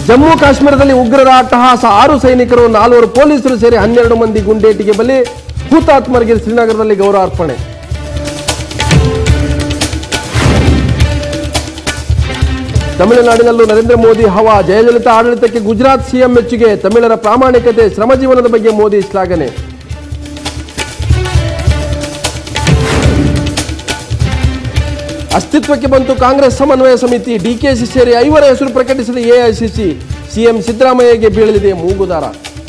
ಜಮ್ಮು ಕಾಶ್ಮೀರದಲ್ಲಿ ಉಗ್ರರ ಅಟ್ಟಹಾಸ ಆರು ಸೈನಿಕರು ನಾಲ್ವರು ಪೊಲೀಸರು ಸೇರಿ ಹನ್ನೆರಡು ಮಂದಿ ಗುಂಡೇಟಿಗೆ ಬಲಿ ಹುತಾತ್ಮರಿಗೆ ಶ್ರೀನಗರದಲ್ಲಿ ಗೌರವಾರ್ಪಣೆ ತಮಿಳುನಾಡಿನಲ್ಲೂ ನರೇಂದ್ರ ಮೋದಿ ಹವಾ ಜಯಲಲಿತಾ ಆಡಳಿತಕ್ಕೆ ಗುಜರಾತ್ ಸಿಎಂ ಮೆಚ್ಚುಗೆ ತಮಿಳರ ಪ್ರಾಮಾಣಿಕತೆ ಶ್ರಮಜೀವನದ ಬಗ್ಗೆ ಮೋದಿ ಶ್ಲಾಘನೆ ಅಸ್ತಿತ್ವಕ್ಕೆ ಬಂತು ಕಾಂಗ್ರೆಸ್ ಸಮನ್ವಯ ಸಮಿತಿ ಡಿಕೆಸಿ ಸೇರಿ ಐವರ ಹೆಸರು ಪ್ರಕಟಿಸಿದ ಎಐಸಿಸಿ ಸಿಎಂ ಸಿದ್ದರಾಮಯ್ಯಗೆ ಬೀಳಲಿದೆ ಮೂಗುದಾರ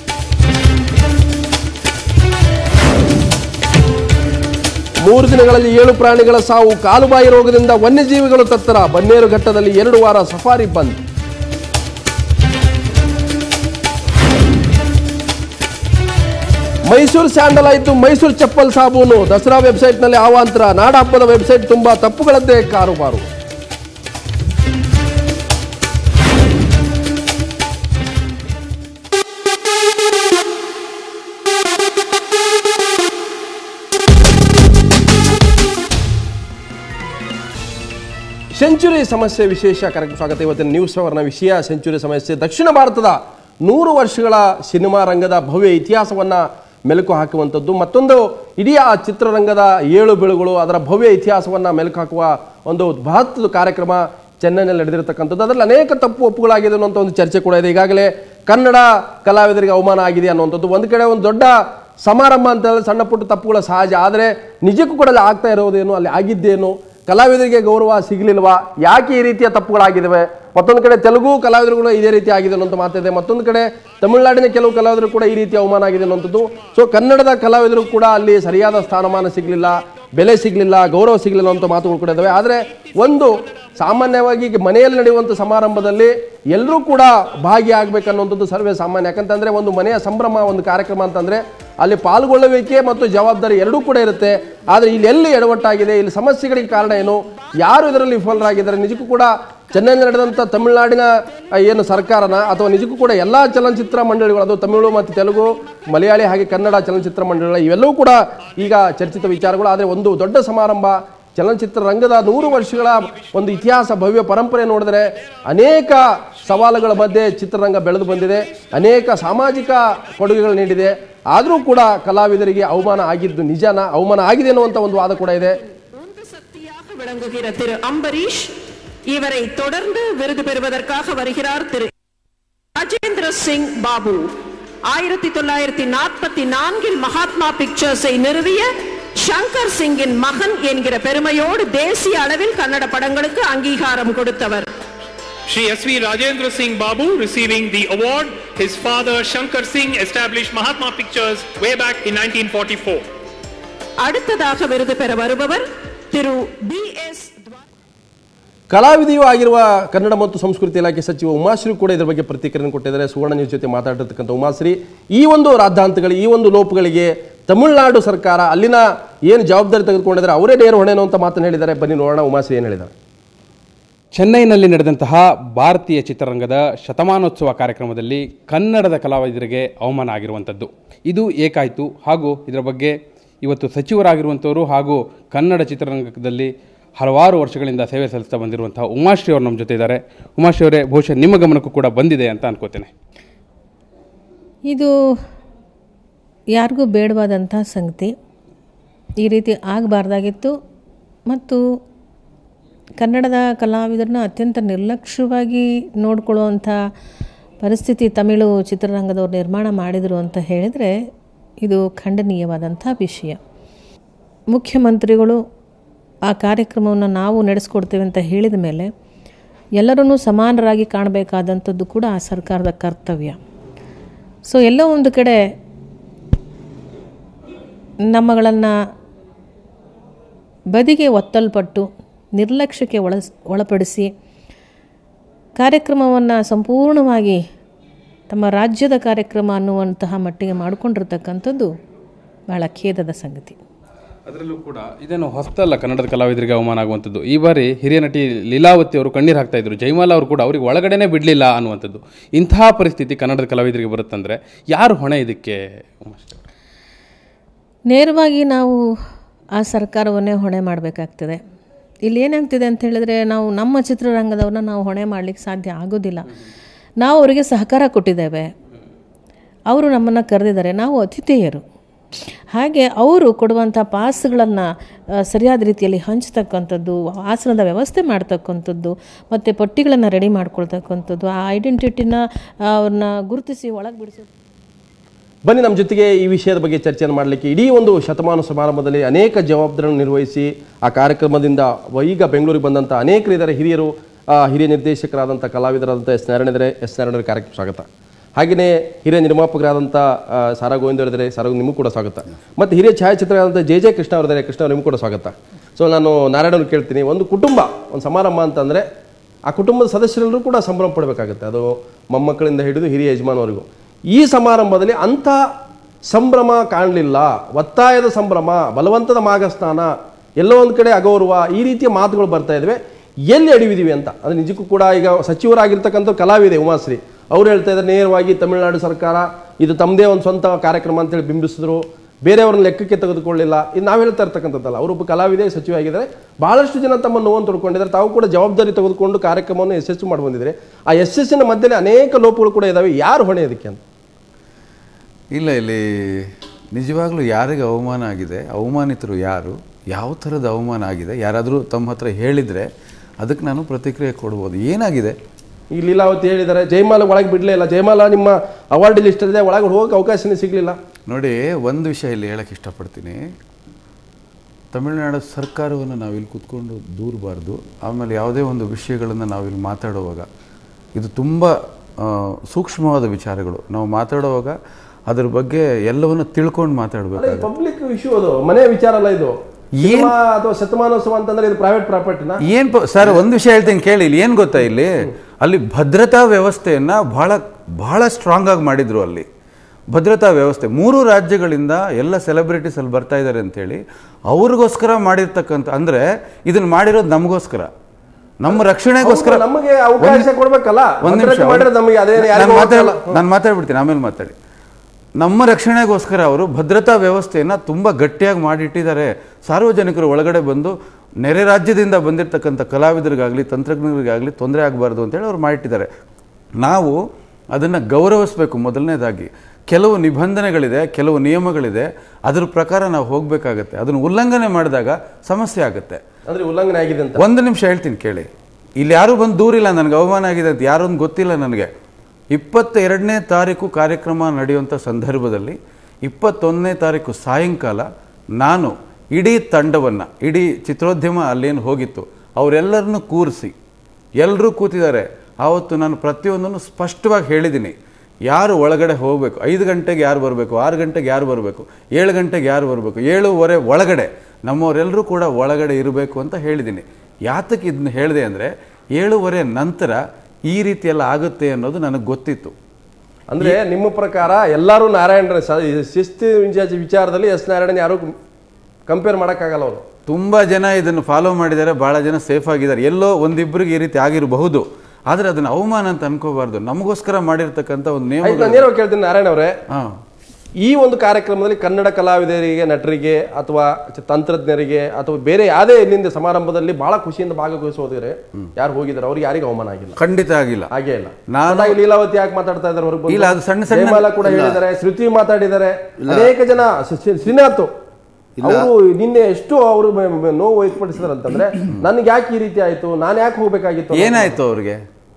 ಮೂರು ದಿನಗಳಲ್ಲಿ ಏಳು ಪ್ರಾಣಿಗಳ ಸಾವು ಕಾಲುಬಾಯಿ ರೋಗದಿಂದ ವನ್ಯಜೀವಿಗಳು ತತ್ತರ ಬನ್ನೇರು ಘಟ್ಟದಲ್ಲಿ ಎರಡು ವಾರ ಸಫಾರಿ ಬಂದ್ ಮೈಸೂರು ಸ್ಯಾಂಡಲ್ ಆಯಿತು ಮೈಸೂರು ಚಪ್ಪಲ್ ಸಾಬೂನು ದಸರಾ ವೆಬ್ಸೈಟ್ನಲ್ಲಿ ಅವಾಂತರ ನಾಡಹಬ್ಬದ ವೆಬ್ಸೈಟ್ ತುಂಬಾ ತಪ್ಪುಗಳದ್ದೇ ಕಾರುಬಾರು ಸೆಂಚುರಿ ಸಮಸ್ಯೆ ವಿಶೇಷ ಕಾರ್ಯಕ್ರಮ ಸ್ವಾಗತ ಇವತ್ತಿನ ನ್ಯೂಸ್ ಅವರ್ನ ವಿಷಯ ಸೆಂಚುರಿ ಸಮಸ್ಯೆ ದಕ್ಷಿಣ ಭಾರತದ ನೂರು ವರ್ಷಗಳ ಸಿನಿಮಾ ರಂಗದ ಭವ್ಯ ಇತಿಹಾಸವನ್ನ ಮೆಲುಕು ಹಾಕುವಂಥದ್ದು ಮತ್ತೊಂದು ಇಡೀ ಆ ಚಿತ್ರರಂಗದ ಏಳು ಬೆಳುಗಳು ಅದರ ಭವ್ಯ ಇತಿಹಾಸವನ್ನ ಮೆಲುಕು ಹಾಕುವ ಒಂದು ಬೃಹತ್ ಕಾರ್ಯಕ್ರಮ ಚೆನ್ನೈನಲ್ಲಿ ನಡೆದಿರತಕ್ಕಂಥದ್ದು ಅದರಲ್ಲಿ ಅನೇಕ ತಪ್ಪು ಒಪ್ಪುಗಳಾಗಿದೆ ಅನ್ನುವಂಥ ಒಂದು ಚರ್ಚೆ ಕೂಡ ಇದೆ ಈಗಾಗಲೇ ಕನ್ನಡ ಕಲಾವಿದರಿಗೆ ಅವಮಾನ ಆಗಿದೆ ಅನ್ನುವಂಥದ್ದು ಒಂದು ಕಡೆ ಒಂದು ದೊಡ್ಡ ಸಮಾರಂಭ ಅಂತ ಹೇಳಿದ್ರೆ ಸಣ್ಣ ಪುಟ್ಟ ತಪ್ಪುಗಳು ಸಹಜ ಆದರೆ ನಿಜಕ್ಕೂ ಕೂಡ ಅಲ್ಲಿ ಆಗ್ತಾ ಇರೋದೇನು ಅಲ್ಲಿ ಆಗಿದ್ದೇನು ಕಲಾವಿದರಿಗೆ ಗೌರವ ಸಿಗಲಿಲ್ವಾ ಯಾಕೆ ಈ ರೀತಿಯ ತಪ್ಪುಗಳಾಗಿದ್ದಾವೆ ಮತ್ತೊಂದು ಕಡೆ ತೆಲುಗು ಕಲಾವಿದರು ಕೂಡ ಇದೇ ರೀತಿ ಆಗಿದೆ ಅನ್ನೋಂಥ ಮಾತಿದೆ ಮತ್ತೊಂದು ಕಡೆ ತಮಿಳುನಾಡಿನ ಕೆಲವು ಕಲಾವಿದರು ಕೂಡ ಈ ರೀತಿ ಅವಮಾನ ಆಗಿದೆ ಅನ್ನುವಂಥದ್ದು ಸೊ ಕನ್ನಡದ ಕಲಾವಿದರು ಕೂಡ ಅಲ್ಲಿ ಸರಿಯಾದ ಸ್ಥಾನಮಾನ ಸಿಗಲಿಲ್ಲ ಬೆಲೆ ಸಿಗಲಿಲ್ಲ ಗೌರವ ಸಿಗಲಿಲ್ಲ ಅಂತ ಮಾತುಗಳು ಕೂಡ ಇದ್ದಾವೆ ಆದರೆ ಒಂದು ಸಾಮಾನ್ಯವಾಗಿ ಈಗ ಮನೆಯಲ್ಲಿ ನಡೆಯುವಂಥ ಸಮಾರಂಭದಲ್ಲಿ ಎಲ್ಲರೂ ಕೂಡ ಭಾಗಿಯಾಗಬೇಕನ್ನುವಂಥದ್ದು ಸರ್ವೇ ಸಾಮಾನ್ಯ ಯಾಕಂತಂದ್ರೆ ಒಂದು ಮನೆಯ ಸಂಭ್ರಮ ಒಂದು ಕಾರ್ಯಕ್ರಮ ಅಂತಂದ್ರೆ ಅಲ್ಲಿ ಪಾಲ್ಗೊಳ್ಳುವಿಕೆ ಮತ್ತು ಜವಾಬ್ದಾರಿ ಎರಡೂ ಕೂಡ ಇರುತ್ತೆ ಆದರೆ ಇಲ್ಲಿ ಎಲ್ಲಿ ಎಡವಟ್ಟಾಗಿದೆ ಇಲ್ಲಿ ಸಮಸ್ಯೆಗಳಿಗೆ ಕಾರಣ ಏನು ಯಾರು ಇದರಲ್ಲಿ ವಿಫಲರಾಗಿದ್ದಾರೆ ನಿಜಕ್ಕೂ ಕೂಡ ಚೆನ್ನೈನಲ್ಲಿ ನಡೆದಂಥ ತಮಿಳುನಾಡಿನ ಆ, ಏನು ಸರ್ಕಾರನ ಅಥವಾ ನಿಜಕ್ಕೂ ಕೂಡ ಎಲ್ಲ ಚಲನಚಿತ್ರ ಮಂಡಳಿಗಳು ಅದು ತಮಿಳು ಮತ್ತು ತೆಲುಗು ಮಲಯಾಳಿ ಹಾಗೆ ಕನ್ನಡ ಚಲನಚಿತ್ರ ಮಂಡಳಿಗಳ ಇವೆಲ್ಲವೂ ಕೂಡ ಈಗ ಚರ್ಚಿತ ವಿಚಾರಗಳು ಆದರೆ ಒಂದು ದೊಡ್ಡ ಸಮಾರಂಭ ಚಲನಚಿತ್ರ ರಂಗದ ನೂರು ವರ್ಷಗಳ ಒಂದು ಇತಿಹಾಸ ಭವ್ಯ ಪರಂಪರೆ ನೋಡಿದ್ರೆ ಅನೇಕ ಸವಾಲುಗಳ ಮಧ್ಯೆ ಚಿತ್ರರಂಗ ಬೆಳೆದು ಬಂದಿದೆ ಅನೇಕ ಸಾಮಾಜಿಕ ಕೊಡುಗೆಗಳು ನೀಡಿದೆ ಆದರೂ ಕೂಡ ಕಲಾವಿದರಿಗೆ ಅವಮಾನ ಆಗಿದ್ದು ನಿಜನ ಅವಮಾನ ಆಗಿದೆ ಅನ್ನುವಂಥ ಒಂದು ವಾದ ಕೂಡ ಇದೆ உந்து சக்தியாக விளங்குகிற திரு அம்பரீஷ் இவரை தொடர்ந்து விருது பெறுவதற்காக வருகிறார் திரு ராஜேந்திர சிங் பாபு ஆயிரத்தி தொள்ளாயிரத்தி நாற்பத்தி நான்கில் மகாத்மா பிக்சர்ஸை நிறுவிய சங்கர் சிங்கின் மகன் என்கிற பெருமையோடு தேசிய அளவில் கன்னட படங்களுக்கு அங்கீகாரம் கொடுத்தவர் Shri S.V. Rajendra Singh Babu receiving the award. His father Shankar Singh established Mahatma Pictures way back in 1944. அடுத்ததாக விருது பெற வருபவர் திரு பி எஸ் ಕಲಾವಿದೆಯೂ ಆಗಿರುವ ಕನ್ನಡ ಮತ್ತು ಸಂಸ್ಕೃತಿ ಇಲಾಖೆ ಸಚಿವ ಉಮಾಶ್ರೀ ಕೂಡ ಇದರ ಬಗ್ಗೆ ಪ್ರತಿಕ್ರಿಯೆ ಕೊಟ್ಟಿದ್ದಾರೆ ಸುವರ್ಣ ನ್ಯೂಸ್ ಜೊತೆ ಮಾತಾಡಿರ್ತಕ್ಕಂಥ ಉಮಾಶ್ರೀ ಈ ಒಂದು ರಾದ್ಧಾಂತಗಳು ಈ ಒಂದು ಲೋಪಗಳಿಗೆ ತಮಿಳುನಾಡು ಸರ್ಕಾರ ಅಲ್ಲಿನ ಏನು ಜವಾಬ್ದಾರಿ ತೆಗೆದುಕೊಂಡಿದ್ದಾರೆ ಅವರೇ ನೇರ ಹೊಣೆನೋ ಅಂತ ಮಾತನ್ನು ಹೇಳಿದ್ದಾರೆ ಬನ್ನಿ ನೋಡೋಣ ಉಮಾಶ್ರೀ ಏನು ಹೇಳಿದ್ದಾರೆ ಚೆನ್ನೈನಲ್ಲಿ ನಡೆದಂತಹ ಭಾರತೀಯ ಚಿತ್ರರಂಗದ ಶತಮಾನೋತ್ಸವ ಕಾರ್ಯಕ್ರಮದಲ್ಲಿ ಕನ್ನಡದ ಕಲಾವಿದರಿಗೆ ಅವಮಾನ ಆಗಿರುವಂಥದ್ದು ಇದು ಏಕಾಯಿತು ಹಾಗೂ ಇದರ ಬಗ್ಗೆ ಇವತ್ತು ಸಚಿವರಾಗಿರುವಂಥವರು ಹಾಗೂ ಕನ್ನಡ ಚಿತ್ರರಂಗದಲ್ಲಿ ಹಲವಾರು ವರ್ಷಗಳಿಂದ ಸೇವೆ ಸಲ್ಲಿಸ್ತಾ ಬಂದಿರುವಂತಹ ಉಮಾಶ್ರೀ ಅವರು ನಮ್ಮ ಜೊತೆ ಇದ್ದಾರೆ ಉಮಾಶ್ರೀ ಅವರೇ ಬಹುಶಃ ನಿಮ್ಮ ಗಮನಕ್ಕೂ ಕೂಡ ಬಂದಿದೆ ಅಂತ ಅನ್ಕೋತೇನೆ ಇದು ಯಾರಿಗೂ ಬೇಡವಾದಂಥ ಸಂಗತಿ ಈ ರೀತಿ ಆಗಬಾರ್ದಾಗಿತ್ತು ಮತ್ತು ಕನ್ನಡದ ಕಲಾವಿದರನ್ನ ಅತ್ಯಂತ ನಿರ್ಲಕ್ಷ್ಯವಾಗಿ ನೋಡ್ಕೊಳ್ಳುವಂಥ ಪರಿಸ್ಥಿತಿ ತಮಿಳು ಚಿತ್ರರಂಗದವ್ರು ನಿರ್ಮಾಣ ಮಾಡಿದರು ಅಂತ ಹೇಳಿದರೆ ಇದು ಖಂಡನೀಯವಾದಂಥ ವಿಷಯ ಮುಖ್ಯಮಂತ್ರಿಗಳು ಆ ಕಾರ್ಯಕ್ರಮವನ್ನು ನಾವು ನಡೆಸ್ಕೊಡ್ತೇವೆ ಅಂತ ಹೇಳಿದ ಮೇಲೆ ಎಲ್ಲರನ್ನೂ ಸಮಾನರಾಗಿ ಕಾಣಬೇಕಾದಂಥದ್ದು ಕೂಡ ಆ ಸರ್ಕಾರದ ಕರ್ತವ್ಯ ಸೊ ಎಲ್ಲೋ ಒಂದು ಕಡೆ ನಮ್ಮಗಳನ್ನು ಬದಿಗೆ ಒತ್ತಲ್ಪಟ್ಟು ನಿರ್ಲಕ್ಷ್ಯಕ್ಕೆ ಒಳ ಒಳಪಡಿಸಿ ಕಾರ್ಯಕ್ರಮವನ್ನು ಸಂಪೂರ್ಣವಾಗಿ ತಮ್ಮ ರಾಜ್ಯದ ಕಾರ್ಯಕ್ರಮ ಅನ್ನುವಂತಹ ಮಟ್ಟಿಗೆ ಮಾಡಿಕೊಂಡಿರ್ತಕ್ಕಂಥದ್ದು ಬಹಳ ಖೇದದ ಸಂಗತಿ ಅದರಲ್ಲೂ ಕೂಡ ಇದೇನು ಹೊಸ್ತಲ್ಲ ಕನ್ನಡದ ಕಲಾವಿದರಿಗೆ ಅವಮಾನ ಆಗುವಂಥದ್ದು ಈ ಬಾರಿ ಹಿರಿಯ ನಟಿ ಲೀಲಾವತಿ ಅವರು ಕಣ್ಣೀರು ಹಾಕ್ತಾ ಇದ್ರು ಜೈಮಾಲ ಅವರು ಕೂಡ ಅವ್ರಿಗೆ ಒಳಗಡೆನೇ ಬಿಡಲಿಲ್ಲ ಅನ್ನುವಂಥದ್ದು ಇಂತಹ ಪರಿಸ್ಥಿತಿ ಕನ್ನಡದ ಕಲಾವಿದರಿಗೆ ಬರುತ್ತಂದ್ರೆ ಯಾರು ಹೊಣೆ ಇದಕ್ಕೆ ಉಮಾಶ್ರೀ ಅವರೇ? ನೇರವಾಗಿ ನಾವು ಆ ಸರ್ಕಾರವನ್ನೇ ಹೊಣೆ ಮಾಡಬೇಕಾಗ್ತದೆ ಇಲ್ಲಿ ಏನಾಗ್ತಿದೆ ಅಂತ ಹೇಳಿದ್ರೆ ನಾವು ನಮ್ಮ ಚಿತ್ರರಂಗದವ್ರನ್ನ ನಾವು ಹೊಣೆ ಮಾಡಲಿಕ್ಕೆ ಸಾಧ್ಯ ಆಗೋದಿಲ್ಲ ನಾವು ಅವರಿಗೆ ಸಹಕಾರ ಕೊಟ್ಟಿದ್ದೇವೆ ಅವರು ನಮ್ಮನ್ನು ಕರೆದಿದ್ದಾರೆ ನಾವು ಅತಿಥೇಯರು ಹಾಗೆ ಅವರು ಕೊಡುವಂಥ ಪಾಸ್ಗಳನ್ನು ಸರಿಯಾದ ರೀತಿಯಲ್ಲಿ ಹಂಚ್ತಕ್ಕಂಥದ್ದು ಆಸನದ ವ್ಯವಸ್ಥೆ ಮಾಡ್ತಕ್ಕಂಥದ್ದು ಮತ್ತು ಪಟ್ಟಿಗಳನ್ನು ರೆಡಿ ಮಾಡ್ಕೊಳ್ತಕ್ಕಂಥದ್ದು ಆ ಐಡೆಂಟಿಟಿನ ಅವ್ರನ್ನ ಗುರುತಿಸಿ ಒಳಗೆ ಬಿಡಿಸೋದು ಬನ್ನಿ ನಮ್ಮ ಜೊತೆಗೆ ಈ ವಿಷಯದ ಬಗ್ಗೆ ಚರ್ಚೆಯನ್ನು ಮಾಡಲಿಕ್ಕೆ ಇಡೀ ಒಂದು ಶತಮಾನ ಸಮಾರಂಭದಲ್ಲಿ ಅನೇಕ ಜವಾಬ್ದಾರಿಯನ್ನು ನಿರ್ವಹಿಸಿ ಆ ಕಾರ್ಯಕ್ರಮದಿಂದ ವ- ಈಗ ಬೆಂಗಳೂರಿಗೆ ಬಂದಂಥ ಅನೇಕರಿದ್ದಾರೆ ಹಿರಿಯರು ಆ, ಹಿರಿಯ ನಿರ್ದೇಶಕರಾದಂಥ ಕಲಾವಿದರಾದಂಥ ಎಸ್ ನಾರಾಯಣ ಇದ್ದಾರೆ ಎಸ್ ನಾರಾಯಣ ಕಾರ್ಯಕ್ರಮ ಸ್ವಾಗತ ಹಾಗೆಯೇ ಹಿರಿಯ ನಿರ್ಮಾಪಕರಾದಂಥ ಆ, ಸಾರಾ ಗೋವಿಂದ ಅವರಿದ್ದಾರೆ ಸಾರಾ ನಿಮಗೂ ಕೂಡ ಸ್ವಾಗತ ಮತ್ತು ಹಿರಿಯ ಛಾಯಾಚಿತ್ರಗಾರಂಥ ಜೆ ಜೆ ಕೃಷ್ಣ ಅವರಿದ್ದಾರೆ ಕೃಷ್ಣ ಅವ್ರು ನಿಮಗೂ ಕೂಡ ಸ್ವಾಗತ ಸೊ ನಾನು ನಾರಾಯಣವ್ರು ಕೇಳ್ತೀನಿ ಒಂದು ಕುಟುಂಬ ಒಂದು ಸಮಾರಂಭ ಅಂತಂದರೆ ಆ ಕುಟುಂಬದ ಸದಸ್ಯರೆಲ್ಲರೂ ಕೂಡ ಸಂಭ್ರಮ ಪಡಬೇಕಾಗುತ್ತೆ ಅದು ಮೊಮ್ಮಕ್ಕಳಿಂದ ಹಿಡಿದು ಹಿರಿಯ ಯಜಮಾನವರೆಗೂ ಈ ಸಮಾರಂಭದಲ್ಲಿ ಅಂಥ ಸಂಭ್ರಮ ಕಾಣಲಿಲ್ಲ ಒತ್ತಾಯದ ಸಂಭ್ರಮ ಬಲವಂತದ ಮಾಘಸ್ನಾನ ಎಲ್ಲೋ ಒಂದು ಕಡೆ ಅಗೌರವ ಈ ರೀತಿಯ ಮಾತುಗಳು ಬರ್ತಾ ಇದ್ದಾವೆ ಎಲ್ಲಿ ಅಡಿವಿದೀವಿ ಅಂತ ಅದು ನಿಜಕ್ಕೂ ಕೂಡ ಈಗ ಸಚಿವರಾಗಿರ್ತಕ್ಕಂಥ ಕಲಾವಿದೆ ಉಮಾಶ್ರೀ ಅವ್ರು ಹೇಳ್ತಾ ಇದ್ದಾರೆ ನೇರವಾಗಿ ತಮಿಳುನಾಡು ಸರ್ಕಾರ ಇದು ತಮ್ಮದೇ ಒಂದು ಸ್ವಂತ ಕಾರ್ಯಕ್ರಮ ಅಂತೇಳಿ ಬಿಂಬಿಸಿದ್ರು ಬೇರೆಯವ್ರನ್ನ ಲೆಕ್ಕಕ್ಕೆ ತೆಗೆದುಕೊಳ್ಳಿಲ್ಲ ಇದು ನಾವು ಹೇಳ್ತಾ ಇರ್ತಕ್ಕಂಥದ್ದಲ್ಲ ಅವರೊಬ್ಬ ಕಲಾವಿದೆ ಸಚಿವ ಆಗಿದ್ದಾರೆ ಬಹಳಷ್ಟು ಜನ ತಮ್ಮ ನೋವನ್ನು ತೊಡ್ಕೊಂಡಿದ್ದಾರೆ ತಾವು ಕೂಡ ಜವಾಬ್ದಾರಿ ತೆಗೆದುಕೊಂಡು ಕಾರ್ಯಕ್ರಮವನ್ನು ಯಶಸ್ಸು ಮಾಡಿ ಬಂದಿದ್ದಾರೆ ಆ ಯಶಸ್ಸಿನ ಮಧ್ಯದಲ್ಲಿ ಅನೇಕ ಲೋಪಗಳು ಕೂಡ ಇದಾವೆ ಯಾರು ಹೊಣೆ ಅದಕ್ಕೆ ಅಂತ ಇಲ್ಲ ಇಲ್ಲಿ ನಿಜವಾಗ್ಲೂ ಯಾರಿಗೆ ಅವಮಾನ ಆಗಿದೆ ಅವಮಾನಿತರು ಯಾರು ಯಾವ ಥರದ ಅವಮಾನ ಆಗಿದೆ ಯಾರಾದರೂ ತಮ್ಮ ಹತ್ರ ಹೇಳಿದರೆ ಅದಕ್ಕೆ ನಾನು ಪ್ರತಿಕ್ರಿಯೆ ಕೊಡ್ಬೋದು ಏನಾಗಿದೆ ಈ ಲೀಲಾವತಿ ಹೇಳಿದ್ದಾರೆ ಜಯಮಾಲ ಒಳಗೆ ಬಿಡಲೇ ಇಲ್ಲ ಜಯಮಾಲ ನಿಮ್ಮ ಅವಾರ್ಡ್ ಲಿಸ್ಟ್ ಇದೆ ಒಳಗೆ ಹೋಗಕ್ಕೆ ಅವಕಾಶನೇ ಸಿಗಲಿಲ್ಲ ನೋಡಿ ಒಂದು ವಿಷಯ ಇಲ್ಲಿ ಹೇಳಕ್ಕೆ ಇಷ್ಟಪಡ್ತೀನಿ ತಮಿಳುನಾಡು ಸರ್ಕಾರವನ್ನು ನಾವಿಲ್ಲಿ ಕೂತ್ಕೊಂಡು ದೂರಬಾರ್ದು ಆಮೇಲೆ ಯಾವುದೇ ಒಂದು ವಿಷಯಗಳನ್ನು ನಾವಿಲ್ಲಿ ಮಾತಾಡುವಾಗ ಇದು ತುಂಬ ಆ, ಸೂಕ್ಷ್ಮವಾದ ವಿಚಾರಗಳು ನಾವು ಮಾತಾಡುವಾಗ ಅದ್ರ ಬಗ್ಗೆ ಎಲ್ಲವನ್ನು ತಿಳ್ಕೊಂಡು ಮಾತಾಡಬೇಕಾಗುತ್ತೆ ಪಬ್ಲಿಕ್ ಇಶ್ಯೂ ಅದು ಮನೆ ವಿಚಾರ ಅಲ್ಲ ಇದು ಸಿನಿಮಾ ಅಥವಾ ಶತಮಾನೋತ್ಸವ ಅಂತಂದ್ರೆ ಇದು ಪ್ರೈವೇಟ್ ಪ್ರಾಪರ್ಟಿನ ಏನ್ ಪ- ಸರ್ ಒಂದು ವಿಷಯ ಹೇಳ್ತೀನಿ ಕೇಳಿ ಇಲ್ಲಿ ಏನ್ ಗೊತ್ತಾ ಇಲ್ಲಿ ಅಲ್ಲಿ ಭದ್ರತಾ ವ್ಯವಸ್ಥೆಯನ್ನ ಬಹಳ ಬಹಳ ಸ್ಟ್ರಾಂಗ್ ಆಗಿ ಮಾಡಿದ್ರು ಅಲ್ಲಿ ಭದ್ರತಾ ವ್ಯವಸ್ಥೆ ಮೂರು ರಾಜ್ಯಗಳಿಂದ ಎಲ್ಲ ಸೆಲೆಬ್ರಿಟೀಸ್ ಅಲ್ಲಿ ಬರ್ತಾ ಇದ್ದಾರೆ ಅಂತೇಳಿ ಅವ್ರಿಗೋಸ್ಕರ ಮಾಡಿರ್ತಕ್ಕಂಥ ಅಂದ್ರೆ ಇದನ್ನ ಮಾಡಿರೋದು ನಮಗೋಸ್ಕರ ನಮ್ಮ ರಕ್ಷಣೆಗೋಸ್ಕರ ಹೌದು, ನಮಗೆ ಅವಕಾಶ ಒಂದ್- ಕೊಡ್ಬೇಕಲ್ಲ. ಒಂದ್ ನಿಮಿಷ ಭದ್ರತೆ ಮಾಡಿದ್ರೆ ನಮಗೆ ಅದೇನು ಯಾರಿಗೂ ನಾನು ಮಾತಾಡ್- ಹೋಗಲ್ಲ. ನಾನು ಮಾತಾಡ್ಬಿಡ್ತೀನಿ ಆಮೇಲೆ ಮಾತಾಡಿ ನಮ್ಮ ರಕ್ಷಣೆಗೋಸ್ಕರ ಅವರು ಭದ್ರತಾ ವ್ಯವಸ್ಥೆಯನ್ನು ತುಂಬ ಗಟ್ಟಿಯಾಗಿ ಮಾಡಿಟ್ಟಿದ್ದಾರೆ ಸಾರ್ವಜನಿಕರು ಒಳಗಡೆ ಬಂದು ನೆರೆ ರಾಜ್ಯದಿಂದ ಬಂದಿರತಕ್ಕಂಥ ಕಲಾವಿದರಿಗಾಗಲಿ ತಂತ್ರಜ್ಞರಿಗಾಗಲಿ ತೊಂದರೆ ಆಗಬಾರ್ದು ಅಂತೇಳಿ ಅವ್ರು ಮಾಡಿಟ್ಟಿದ್ದಾರೆ ನಾವು ಅದನ್ನು ಗೌರವಿಸಬೇಕು ಮೊದಲನೇದಾಗಿ ಕೆಲವು ನಿಬಂಧನೆಗಳಿದೆ ಕೆಲವು ನಿಯಮಗಳಿದೆ ಅದ್ರ ಪ್ರಕಾರ ನಾವು ಹೋಗಬೇಕಾಗತ್ತೆ ಅದನ್ನು ಉಲ್ಲಂಘನೆ ಮಾಡಿದಾಗ ಸಮಸ್ಯೆ ಆಗುತ್ತೆ ಅಂದ್ರೆ ಉಲ್ಲಂಘನೆ ಆಗಿದೆ ಅಂತ ಒಂದು ನಿಮಿಷ ಹೇಳ್ತೀನಿ ಕೇಳಿ ಇಲ್ಲಿ ಯಾರು ಬಂದು ದೂರಿಲ್ಲ ನನಗೆ ಅವಮಾನ ಆಗಿದೆ ಅಂತ ಯಾರೊಂದು ಗೊತ್ತಿಲ್ಲ ನನಗೆ ಇಪ್ಪತ್ತೆರಡನೇ ತಾರೀಕು ಕಾರ್ಯಕ್ರಮ ನಡೆಯುವಂಥ ಸಂದರ್ಭದಲ್ಲಿ ಇಪ್ಪತ್ತೊಂದನೇ ತಾರೀಕು ಸಾಯಂಕಾಲ ನಾನು ಇಡೀ ತಂಡವನ್ನು ಇಡೀ ಚಿತ್ರೋದ್ಯಮ ಅಲ್ಲೇನು ಹೋಗಿತ್ತು ಅವರೆಲ್ಲರನ್ನು ಕೂರಿಸಿ ಎಲ್ಲರೂ ಕೂತಿದ್ದಾರೆ ಆವತ್ತು ನಾನು ಪ್ರತಿಯೊಂದನ್ನು ಸ್ಪಷ್ಟವಾಗಿ ಹೇಳಿದ್ದೀನಿ ಯಾರು ಒಳಗಡೆ ಹೋಗಬೇಕು ಐದು ಗಂಟೆಗೆ ಯಾರು ಬರಬೇಕು ಆರು ಗಂಟೆಗೆ ಯಾರು ಬರಬೇಕು ಏಳು ಗಂಟೆಗೆ ಯಾರು ಬರಬೇಕು ಏಳುವರೆ ಒಳಗಡೆ ನಮ್ಮವರೆಲ್ಲರೂ ಕೂಡ ಒಳಗಡೆ ಇರಬೇಕು ಅಂತ ಹೇಳಿದ್ದೀನಿ ಯಾತಕ್ಕೆ ಇದನ್ನ ಹೇಳಿದೆ ಅಂದರೆ ಏಳುವರೆ ನಂತರ ಈ ರೀತಿ ಎಲ್ಲ ಆಗುತ್ತೆ ಅನ್ನೋದು ನನಗೆ ಗೊತ್ತಿತ್ತು ಅಂದ್ರೆ ನಿಮ್ಮ ಪ್ರಕಾರ ಎಲ್ಲರೂ ನಾರಾಯಣರ ಸ- ಶಿಸ್ತು ವಿಚಾರ- ವಿಚಾರದಲ್ಲಿ ಎಸ್ ನಾರಾಯಣನ್ ಯಾರು ಕಂಪೇರ್ ಮಾಡಕ್ಕಾಗಲ್ಲ ಅವರು ತುಂಬ ಜನ ಇದನ್ನು ಫಾಲೋ ಮಾಡಿದ್ದಾರೆ ಭಾಳ ಜನ ಸೇಫ್ ಆಗಿದ್ದಾರೆ ಎಲ್ಲೋ ಒಂದಿಬ್ಬರಿಗೆ ಈ ರೀತಿ ಆಗಿರಬಹುದು ಆದರೆ ಅದನ್ನು ಅವಮಾನ ಅಂತ ಅನ್ಕೋಬಾರ್ದು ನಮಗೋಸ್ಕರ ಮಾಡಿರ್ತಕ್ಕಂಥ ಒಂದು ಆಯ್ತು ನಿಯಮ ನಾನು ನೇರವಾಗಿ ಕೇಳ್ತೀನಿ ನಾರಾಯಣ ಅವರೇ ಹಾಂ ಈ ಒಂದು ಕಾರ್ಯಕ್ರಮದಲ್ಲಿ ಕನ್ನಡ ಕಲಾವಿದರಿಗೆ ನಟರಿಗೆ ಅಥವಾ ಚ- ತಂತ್ರಜ್ಞರಿಗೆ ಅಥವಾ ಬೇರೆ ಯಾವುದೇ ಇಲ್ಲಿಂದ ಸಮಾರಂಭದಲ್ಲಿ ಬಹಳ ಖುಷಿಯಿಂದ ಭಾಗವಹಿಸೋದ್ರೆ ಯಾರು ಹೋಗಿದ್ದಾರೆ ಅವ್ರಿಗೆ ಯಾರಿಗೂ ಅವಮಾನ ಆಗಿಲ್ಲ ಖಂಡಿತ ಆಗಿಲ್ಲ ಹಾಗೇ ಇಲ್ಲ ನಾನು- ಹೊಸದಾಗಿ ಲೀಲಾವತಿ ಯಾಕೆ ಮಾತಾಡ್ತಾ ಇದ್ದಾರೆ ಹೊರಗೆ ಬಂದು? ಇಲ್ಲ, ಅದು ಸಣ್ಣ ಸಣ್ಣ- ಜಯಮಾಲ ಕೂಡ ಹೇಳಿದ್ದಾರೆ ಶ್ರುತಿ ಮಾತಾಡಿದ್ದಾರೆ ಅನೇಕ ಜನ ಶ್ರೀ- ಶ್ರೀ- ಶ್ರೀನಾಥ್ ಅವರು ನಿನ್ನೆ ಎಷ್ಟು ಅವರು ಮ- ಮ- ನೋವು ವ್ಯಕ್ತಪಡಿಸಿದಾರೆ ಅಂತಂದ್ರೆ ನನಗೆ ಯಾಕೆ ಈ ರೀತಿ ಆಯ್ತು ನಾನು ಯಾಕೆ ಹೋಗ್ಬೇಕಾಗಿತ್ತು ಏನಾಯ್ತು ಅವ್ರಿಗೆ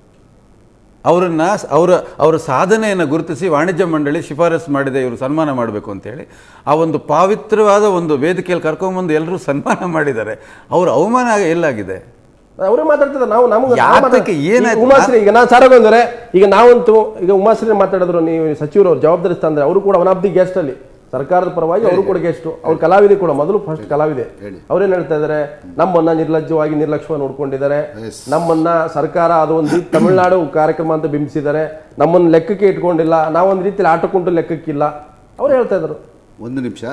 ಅವರನ್ನ ಅವರ ಅವರ ಸಾಧನೆಯನ್ನು ಗುರುತಿಸಿ ವಾಣಿಜ್ಯ ಮಂಡಳಿ ಶಿಫಾರಸು ಮಾಡಿದೆ ಇವರು ಸನ್ಮಾನ ಮಾಡಬೇಕು ಅಂತೇಳಿ ಆ ಒಂದು ಪಾವಿತ್ರವಾದ ಒಂದು ವೇದಿಕೆಯಲ್ಲಿ ಕರ್ಕೊಂಡ್ಬಂದು ಎಲ್ಲರೂ ಸನ್ಮಾನ ಮಾಡಿದ್ದಾರೆ ಅವ್ರ ಅವಮಾನ ಆಗ- ಎಲ್ಲಾಗಿದೆ ಅವರೇ ಮಾತಾಡ್ತಿದ್ದಾರೆ ನಾವು ನಮ್ಗೆ ಯಾತಕ್ಕೆ? ಏನಾಯ್ತು? ಉಮಾಶ್ರೀ ಈಗ ನಾನು ಸಾರಾಗೊಂದರೆ ಈಗ ನಾವಂತೂ ಈಗ ಉಮಾಶ್ರೀ ಮಾತಾಡಿದ್ರು ನೀವು ಸಚಿವರು ಅವ್ರು ಜವಾಬ್ದಾರಿ ಸ್ಥಾನದಲ್ಲಿ ಅವರು ಕೂಡ ಒನ್ ಆಫ್ ದಿ ಗೆಸ್ಟ್ ಅಲ್ಲಿ ಸರ್ಕಾರದ ಪರವಾಗಿ ಅವರು ಕೂಡ ಗೆಸ್ಟ್ ಅವ್ರು ಕಲಾವಿದೆ ಕೂಡ ಮೊದಲು ಫಸ್ಟ್ ಕಲಾವಿದೆ ಅವ್ರೇನ್ ಹೇಳ್ತಾ ಇದಾರೆ ನಮ್ಮನ್ನ ನಿರ್ಲಜ್ಜವಾಗಿ ನಿರ್ಲಕ್ಷ್ಯ ನೋಡ್ಕೊಂಡಿದ್ದಾರೆ ನಮ್ಮನ್ನ ಸರ್ಕಾರ ಅದು ಒಂದು ರೀತಿ ತಮಿಳುನಾಡು ಕಾರ್ಯಕ್ರಮ ಅಂತ ಬಿಂಬಿಸಿದ್ದಾರೆ ನಮ್ಮನ್ನ ಲೆಕ್ಕಕ್ಕೆ ಇಟ್ಕೊಂಡಿಲ್ಲ ನಾವೊಂದು ರೀತಿಯಲ್ಲಿ ಆಟಕ್ಕುಂಟು ಲೆಕ್ಕಕ್ಕಿಲ್ಲ ಅವ್ರು ಹೇಳ್ತಾ ಇದ್ರು ಒಂದು ನಿಮಿಷ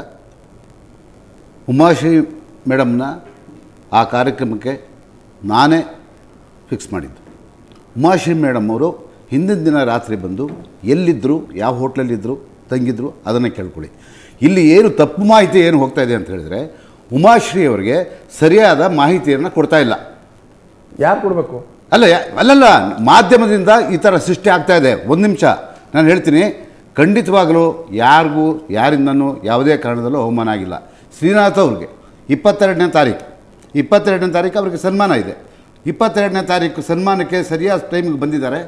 ಉಮಾಶ್ರೀ ಮೇಡಮ್ನ ಆ ಕಾರ್ಯಕ್ರಮಕ್ಕೆ ನಾನೇ ಫಿಕ್ಸ್ ಮಾಡಿದ್ದು ಉಮಾಶ್ರೀ ಮೇಡಮ್ ಅವರು ಹಿಂದಿನ ದಿನ ರಾತ್ರಿ ಬಂದು ಎಲ್ಲಿದ್ದರು ಯಾವ ಹೋಟ್ಲಲ್ಲಿದ್ದರು ತಂಗಿದ್ರು ಅದನ್ನು ಕೇಳ್ಕೊಳ್ಳಿ ಇಲ್ಲಿ ಏನು ತಪ್ಪು ಮಾಹಿತಿ ಏನು ಹೋಗ್ತಾ ಇದೆ ಅಂತ ಹೇಳಿದ್ರೆ ಉಮಾಶ್ರೀ ಅವರಿಗೆ ಸರಿಯಾದ ಮಾಹಿತಿಯನ್ನು ಕೊಡ್ತಾ ಇಲ್ಲ ಯಾರು ಕೊಡ್ಬೇಕು ಅಲ್ಲ ಯಾ- ಅಲ್ಲಲ್ಲ ಮಾಧ್ಯಮದಿಂದ ಈ ಥರ ಸೃಷ್ಟಿ ಆಗ್ತಾ ಇದೆ ಒಂದು ನಿಮಿಷ ನಾನು ಹೇಳ್ತೀನಿ ಖಂಡಿತವಾಗಲೂ ಯಾರಿಗೂ ಯಾರಿಂದನೂ ಯಾವುದೇ ಕಾರಣದಲ್ಲೂ ಅವಮಾನ ಆಗಿಲ್ಲ ಶ್ರೀನಾಥ್ ಅವ್ರಿಗೆ ಇಪ್ಪತ್ತೆರಡನೇ ತಾರೀಕು ಇಪ್ಪತ್ತೆರಡನೇ ತಾರೀಕು ಅವ್ರಿಗೆ ಸನ್ಮಾನ ಇದೆ ಇಪ್ಪತ್ತೆರಡನೇ ತಾರೀಕು ಸನ್ಮಾನಕ್ಕೆ ಸರಿಯಾದ ಟೈಮಿಗೆ ಬಂದಿದ್ದಾರೆ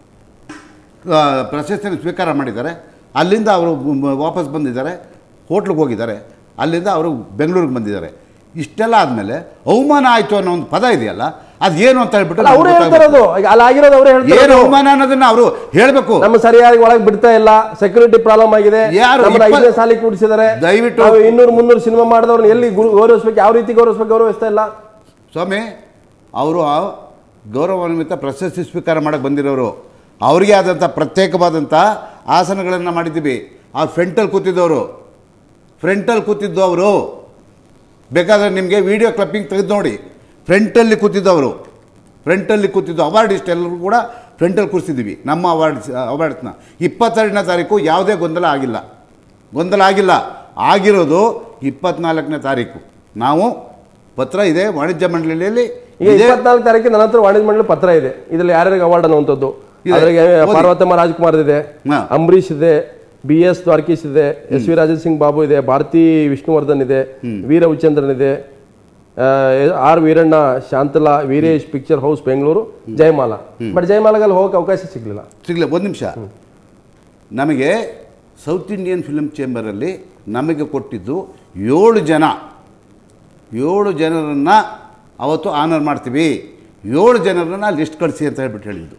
ಆ, ಪ್ರಶಸ್ತಿಯನ್ನು ಸ್ವೀಕಾರ ಮಾಡಿದ್ದಾರೆ ಅಲ್ಲಿಂದ ಅವರು ಮ- ವಾಪಸ್ ಬಂದಿದ್ದಾರೆ ಹೋಟ್ಲಿಗೆ ಹೋಗಿದ್ದಾರೆ ಅಲ್ಲಿಂದ ಅವರು ಬೆಂಗಳೂರಿಗೆ ಬಂದಿದ್ದಾರೆ ಇಷ್ಟೆಲ್ಲ ಆದಮೇಲೆ ಅವಮಾನ ಆಯಿತು ಅನ್ನೋ ಒಂದು ಪದ ಇದೆಯಲ್ಲ ಅದು ಏನು ಅಂತ ಹೇಳ್ಬಿಟ್ಟು ಅಲ್ಲ ಅವ್ರೇ ನಮ್ಗೆ ಹೇಳ್ತಾರದು ಈಗ ಅಲ್ಲಿ ಆಗಿರೋದು ಅವರೇ ಏನು ಹೇಳ್ತಾರೆ ಅವಮಾನ ಅನ್ನೋದನ್ನ ಅವರು ಹೇಳಬೇಕು ನಮ್ಮ ಸರಿಯಾಗಿ ಒಳಗೆ ಬಿಡ್ತಾ ಇಲ್ಲ ಸೆಕ್ಯೂರಿಟಿ ಪ್ರಾಬ್ಲಮ್ ಆಗಿದೆ ಯಾರು? ನಮ್ಮನ್ನ ಇಪ್ಪ- ಐದನೇ ಸಾಲಿಗೆ ಕೂಡಿಸಿದ್ದಾರೆ ದಯವಿಟ್ಟು- ನಾವು ಇನ್ನೂರು ಮುನ್ನೂರು ಸಿನಿಮಾ ಮಾಡಿದವ್ರನ್ನ ಎಲ್ಲಿ ಗುರು- ಗೌರವಿಸ್ಬೇಕು ಯಾವ ರೀತಿ ಗೌರವಿಸ್ಬೇಕು ಗೌರವಿಸ್ತಾ ಇಲ್ಲ ಸ್ವಾಮಿ ಅವರು ಗೌರವಾನ್ವಿತ ಪ್ರಶಸ್ತಿ ಸ್ವೀಕಾರ ಮಾಡಕ್ಕೆ ಬಂದಿರೋರು ಅವರಿಗೆ ಆದಂಥ ಪ್ರತ್ಯೇಕವಾದಂಥ ಆಸನಗಳನ್ನು ಮಾಡಿದ್ದೀವಿ ಆ ಫ್ರಂಟಲ್ಲಿ ಕೂತಿದ್ದವರು ಫ್ರಂಟಲ್ಲಿ ಕೂತಿದ್ದು ಅವರು ಬೇಕಾದರೆ ನಿಮಗೆ ವಿಡಿಯೋ ಕ್ಲಿಪ್ಪಿಂಗ್ ತೆಗೆದು ನೋಡಿ ಫ್ರಂಟಲ್ಲಿ ಕೂತಿದ್ದವರು ಫ್ರಂಟಲ್ಲಿ ಕೂತಿದ್ದು ಅವಾರ್ಡ್ ಇಷ್ಟೆಲ್ಲರೂ ಕೂಡ ಫ್ರಂಟಲ್ಲಿ ಕೂರಿಸಿದ್ದೀವಿ ನಮ್ಮ ಅವಾರ್ಡ್ಸ್ ಅವಾರ್ಡ್ಸ್ನ ಇಪ್ಪತ್ತೆರಡನೇ ತಾರೀಕು ಯಾವುದೇ ಗೊಂದಲ ಆಗಿಲ್ಲ ಗೊಂದಲ ಆಗಿಲ್ಲ ಆಗಿರೋದು ಇಪ್ಪತ್ನಾಲ್ಕನೇ ತಾರೀಕು ನಾವು ಪತ್ರ ಇದೆ ವಾಣಿಜ್ಯ ಮಂಡಳಿಯಲ್ಲಿ ಈಗ ಇದೇ- ಇಪ್ಪತ್ನಾಲ್ಕು ತಾರೀಕು ನನ್ನ ಹತ್ರ ವಾಣಿಜ್ಯ ಮಂಡಳಿ ಪತ್ರ ಇದೆ ಇದ್ರಲ್ಲಿ ಯಾರ್ಯಾರಿಗೆ ಅವಾರ್ಡ್ ಅನ್ನುವಂಥದ್ದು ಇದೆ. ಅದ್ರಾಗೆ ಓದಿ. ಪಾರ್ವತಮ್ಮ ರಾಜ್ಕುಮಾರ್ ಇದೆ ಹಾ. ಅಂಬರೀಷ್ ಇದೆ ಬಿ ಎಸ್ ದ್ವಾರಕೀಶ್ ಇದೆ ಎಸ್ ವಿ ರಾಜೇಂದ್ರ ಸಿಂಗ್ ಬಾಬು ಇದೆ ಭಾರತಿ ವಿಷ್ಣುವರ್ಧನ್ ಇದೆ ವೀರ ಉಚಂದ್ರನ್ ಇದೆ ಆ, R Veeranna Shantala Veeresh picture house Bengaluru Jayamala but ಜಯಮಾಲಾಗಲ್ಲಿ ಹೋಗಕ್ಕೆ ಅವಕಾಶ ಸಿಗ್ಲಿಲ್ಲ ಸಿಗಲಿ ಒಂದು ನಿಮಿಷ ನಮಗೆ ಸೌತ್ ಇಂಡಿಯನ್ ಫಿಲ್ಮ್ ಚೇಂಬರಲ್ಲಿ ನಮಗೆ ಕೊಟ್ಟಿದ್ದು ಏಳು ಜನ ಏಳು ಜನರನ್ನು ಅವತ್ತು ಆನರ್ ಮಾಡ್ತೀವಿ ಏಳು ಜನರನ್ನು ಲಿಸ್ಟ್ ಕಳಿಸಿ ಅಂತ ಹೇಳ್ಬಿಟ್ಟು ಹೇಳಿದ್ದು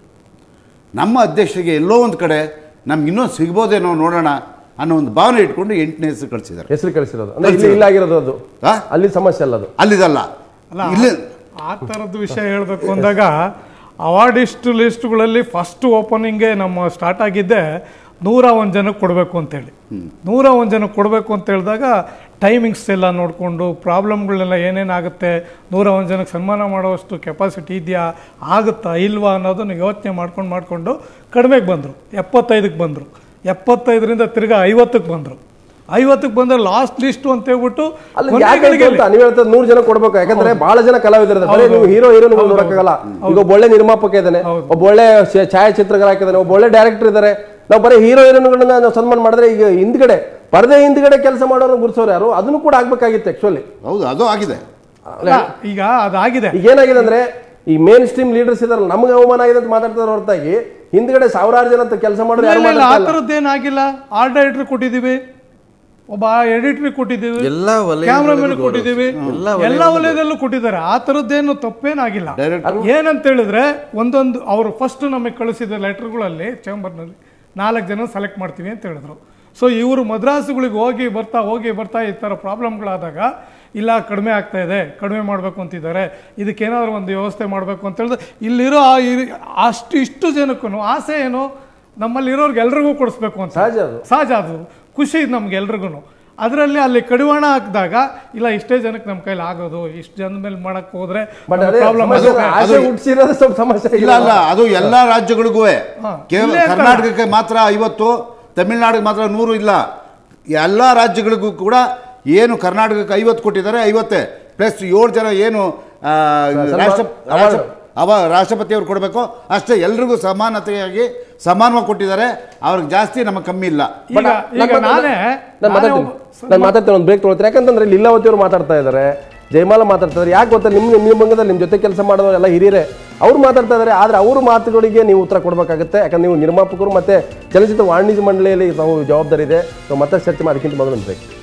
ನಮ್ಮ ಅಧ್ಯಕ್ಷರಿಗೆ ಎಲ್ಲೋ ಒಂದು ಕಡೆ ನಮ್ಗೆ ಇನ್ನೂ ಸಿಗ್ಬೋದೇನೋ ನೋಡೋಣ ಅನ್ನೋ ಒಂದು ಭಾವನೆ ಇಟ್ಕೊಂಡು ಎಂಟನೇ ಹೆಸರು ಕಳಿಸಿದ್ದಾರೆ ಹೆಸರು ಕಳಿಸಿರೋದು ಅಂದ್ರೆ ಇಲ್ಲಿ ಇಲ್ಲ ಆಗಿರೋದು ಅದು ಆ? ಅಲ್ಲಿ ಸಮಸ್ಯೆ ಅಲ್ಲ ಅದು ಅಲ್ಲಿದಲ್ಲ ಇಲ್ಲಿ ಆ ಥರದ್ದು ವಿಷಯ ಹೇಳಬೇಕು ಅಂದಾಗ ಅವಾರ್ಡಿಸ್ಟ್ ಲಿಸ್ಟ್ಗಳಲ್ಲಿ ಫಸ್ಟ್ ಓಪನಿಂಗ್ಗೆ ನಮ್ಮ ಸ್ಟಾರ್ಟ್ ಆಗಿದ್ದೆ ನೂರ ಒಂದು ಜನಕ್ಕೆ ಕೊಡಬೇಕು ಅಂತೇಳಿ ನೂರ ಒಂದು ಜನಕ್ಕೆ ಕೊಡಬೇಕು ಅಂತ ಹೇಳಿದಾಗ ಟೈಮಿಂಗ್ಸ್ ಎಲ್ಲ ನೋಡಿಕೊಂಡು ಪ್ರಾಬ್ಲಮ್ಗಳೆಲ್ಲ ಏನೇನಾಗುತ್ತೆ ನೂರ ಒಂದು ಜನಕ್ಕೆ ಸನ್ಮಾನ ಮಾಡೋವಷ್ಟು ಕೆಪಾಸಿಟಿ ಇದೆಯಾ ಆಗುತ್ತಾ ಇಲ್ವಾ ಅನ್ನೋದನ್ನು ಯೋಚನೆ ಮಾಡ್ಕೊಂಡು ಮಾಡಿಕೊಂಡು ಕಡಿಮೆಗೆ ಬಂದರು ಎಪ್ಪತ್ತೈದಕ್ಕೆ ಬಂದರು ಎಪ್ಪತ್ತೈದರಿಂದ ತಿರ್ಗಾ ಐವತ್ತಕ್ಕೆ ಬಂದರು ಐವತ್ತಕ್ಕೆ ಬಂದ್ರೆ ಲಾಸ್ಟ್ ಲಿಸ್ಟು ಅಂತ ಹೇಳ್ಬಿಟ್ಟು ಅಲ್ಲಿ ಕೊನೆ ಯಾಕೆ ಗಳಿಗೆಯಲ್ಲಿ- ಅಂತ ನೀವು ಹೇಳ್ತಾರೆ ನೂರು ಜನ ಕೊಡ್ಬೇಕು ಯಾಕಂದ್ರೆ ಬಹಳ ಜನ ಕಲಾವಿದರಿದ್ದಾರೆ ಬರೀ ನೀವು ಹೀರೋ ಹೀರೋನ್ ನೋಡಕ್ಕಾಗಲ್ಲ ಈಗ ಒಬ್ಬ ಒಳ್ಳೆ ನಿರ್ಮಾಪಕ ಇದ್ದಾನೆ ಒಬ್ಬ ಒಳ್ಳೆ ಛ- ಛಾಯಾಚಿತ್ರಗಾರ ಇದ್ದಾನೆ ಒಬ್ಬ ಒಳ್ಳೆ ಡೈರೆಕ್ಟರ್ ಇದ್ದಾರೆ ನಾವು ಬರೀ ಹೀರೋ ಹೀರೋನ್ಗಳನ್ನ ನಾವು ಸನ್ಮಾನ ಮಾಡಿದ್ರೆ ಈಗ ಹಿಂದ್ಗಡೆ ಪರದೆ ಹಿಂದ್ಗಡೆ ಕೆಲಸ ಮಾಡೋರು ಗುರುಸೋರು ಯಾರು ಅದನ್ನು ಕೂಡ ಆಗ್ಬೇಕಾಗಿತ್ತು ಆಕ್ಚುಲಿ ಹೌದು ಅದು ಆಗಿದೆ ಅಲ್ಲ, ಈಗ ಅದಾಗಿದೆ ಈಗ ಏನಾಗಿದೆ ಅಂದ್ರೆ ಈ ಮೇನ್ ಸ್ಟ್ರೀಮ್ ಲೀಡರ್ಸ್ ಇದಾರಲ್ಲ ನಮ್ಗೆ ಅವಮಾನ ಆಗಿದೆ ಅಂತ ಮಾತಾಡ್ತಾರೆ ಹೊರತಾಗಿ ಹಿಂದ್ಗಡೆ ಸಾವಿರಾರು ಜನ ಕೆಲಸ ಮಾಡೋರು ಯಾರು ಇಲ್ಲ, ಇಲ್ಲ, ಆ ಮಾತಾಡ್ತಾ ಇಲ್ಲ. ಥರದ್ದೇನಾಗಿಲ್ಲ ಆರ್ಟ್ ಡೈರೆಕ್ಟರ್ ಕೊಟ್ಟಿದ್ದೀವಿ ಒಬ್ಬ ಎಡಿಟರ್ ಕೊಟ್ಟಿದ್ದೀವಿ ಎಲ್ಲಾ ವಲಯಗಳಿಗೂ ಕ್ಯಾಮ್ರಾಮನ್ ಗೌರವ. ಕೊಟ್ಟಿದ್ದೀವಿ ಎಲ್ಲಾ ಎಲ್ಲ ವಲಯದಲ್ಲೂ ಕೊಟ್ಟಿದ್ದಾರೆ ಆ ಥರದ್ದೇನು ತಪ್ಪೇನಾಗಿಲ್ಲ Director- ಏನಂತ ಹೇಳಿದ್ರೆ ಒಂದೊಂದು ಅವರು ಫಸ್ಟ್ ನಮಗೆ ಕಳಿಸಿದ ಲೆಟರ್ಗಳಲ್ಲಿ ಚೇಂಬರ್ನಲ್ಲಿ ನಾಲ್ಕು ಜನ ಸೆಲೆಕ್ಟ್ ಮಾಡ್ತೀವಿ ಅಂತ ಹೇಳಿದ್ರು ಸೊ ಇವರು ಮದ್ರಾಸುಗಳಿಗೆ ಹೋಗಿ ಬರ್ತಾ ಹೋಗಿ ಬರ್ತಾ ಈ ಥರ ಪ್ರಾಬ್ಲಮ್ಗಳಾದಾಗ ಇಲ್ಲ ಕಡಿಮೆ ಆಗ್ತಾ ಇದೆ ಕಡಿಮೆ ಮಾಡಬೇಕು ಅಂತಿದ್ದಾರೆ ಇದಕ್ಕೇನಾದ್ರು ಒಂದು ವ್ಯವಸ್ಥೆ ಮಾಡಬೇಕು ಅಂತ ಹೇಳಿದ್ರೆ ಇಲ್ಲಿರೋ ಆ ಇರಿ- ಅಷ್ಟು ಇಷ್ಟು ಜನಕ್ಕೂ ಆಸೆ ಏನು ನಮ್ಮಲ್ಲಿರೋರ್ಗೆ ಎಲ್ರಿಗೂ ಕೊಡಿಸ್ಬೇಕು ಅಂತ ಸಹಜ ಅದು. ಸಹಜ ಅದು ಖುಷಿ ಇದು ನಮ್ಗೆ ಎಲ್ರಿಗೂ ಅದರಲ್ಲಿ ಅಲ್ಲಿ ಕಡಿವಾಣ ಹಾಕಿದಾಗ ಇಲ್ಲ ಇಷ್ಟೇ ಜನಕ್ಕೆ ನಮ್ಮ ಕೈಲಿ ಆಗೋದು ಇಷ್ಟು ಜನದ ಮೇಲೆ ಮಾಡಕ್ ಹೋದ್ರೆ ಬಟ್ ಅದೇ ಪ್ರಾಬ್ಲಮ್ ಸಮಸ್ಯೆ ಆಸೆ ಹುಟ್ಟಿಸಿರೋದು ಸ್ವಲ್ಪ ಸಮಸ್ಯೆ ಇಲ್ಲ ಇಲ್ಲ ಅಲ್ಲ ಅದು ಎಲ್ಲ ರಾಜ್ಯಗಳಿಗೂ ಕೇವಲ ಇಲ್ಲೇ ಅಂತಲ್ಲ. ಕರ್ನಾಟಕಕ್ಕೆ ಮಾತ್ರ ಐವತ್ತು ತಮಿಳ್ನಾಡಿಗೆ ಮಾತ್ರ ನೂರು ಇಲ್ಲ ಎಲ್ಲ ರಾಜ್ಯಗಳಿಗೂ ಕೂಡ ಏನು ಕರ್ನಾಟಕಕ್ಕೆ ಐವತ್ತು ಕೊಟ್ಟಿದ್ದಾರೆ ಐವತ್ತೇ ಪ್ಲಸ್ ಏಳು ಜನ ಏನು ಆ, ರಾಷ್ಟ್ರ award. ರಾಷ್ಟ್ರ- ಅವ ರಾಷ್ಟ್ರಪತಿಯವ್ರು ಕೊಡಬೇಕು ಅಷ್ಟೇ ಎಲ್ರಿಗೂ ಸಮಾನತೆಯಾಗಿ ಸಮಾನವಾಗಿ ಕೊಟ್ಟಿದ್ದಾರೆ ಅವ್ರಿಗೆ ಜಾಸ್ತಿ ನಮಗೆ ಕಮ್ಮಿ ಇಲ್ಲ ಈಗ ಈಗ ನಾನೇ ನಾನು ನಾನೇ ಮಾತಾಡ್ತೀನಿ ಒಬ್ಬ- ನಾನು ಮಾತಾಡ್ತೀನಿ ಒಂದು ಬ್ರೇಕ್ ತೊಗೊಳ್ತೀನಿ ಯಾಕಂತಂದ್ರೆ ಲೀಲಾವತಿ ಅವರು ಮಾತಾಡ್ತಾ ಇದ್ದಾರೆ ಜಯಮಾಲ ಮಾತಾಡ್ತಾ ಇದ್ದಾರೆ ಯಾಕೆ ಗೊತ್ತಾ ನಿಮ್ಮ ನಿಮ್ಮ ಬಂಗದಲ್ಲಿ ನಿಮ್ಮ ಜೊತೆ ಕೆಲಸ ಮಾಡೋರು ಎಲ್ಲ ಹಿರಿಯರೇ ಅವ್ರು ಮಾತಾಡ್ತಾ ಇದ್ದಾರೆ ಆದರೆ ಅವ್ರ ಮಾತುಗಳಿಗೆ ನೀವು ಉತ್ತರ ಕೊಡಬೇಕಾಗುತ್ತೆ ಯಾಕಂದ್ರೆ ನೀವು ನಿರ್ಮಾಪಕರು ಮತ್ತೆ ಚಲನಚಿತ್ರ ವಾಣಿಜ್ಯ ಮಂಡಳಿಯಲ್ಲಿ ನಾವು ಜವಾಬ್ದಾರಿ ಇದೆ ಸೊ ಮತ್ತೆ ಚರ್ಚೆ ಮಾಡೋದಕ್ಕಿಂತ ಮೊದಲು ಬ್ರೇಕ್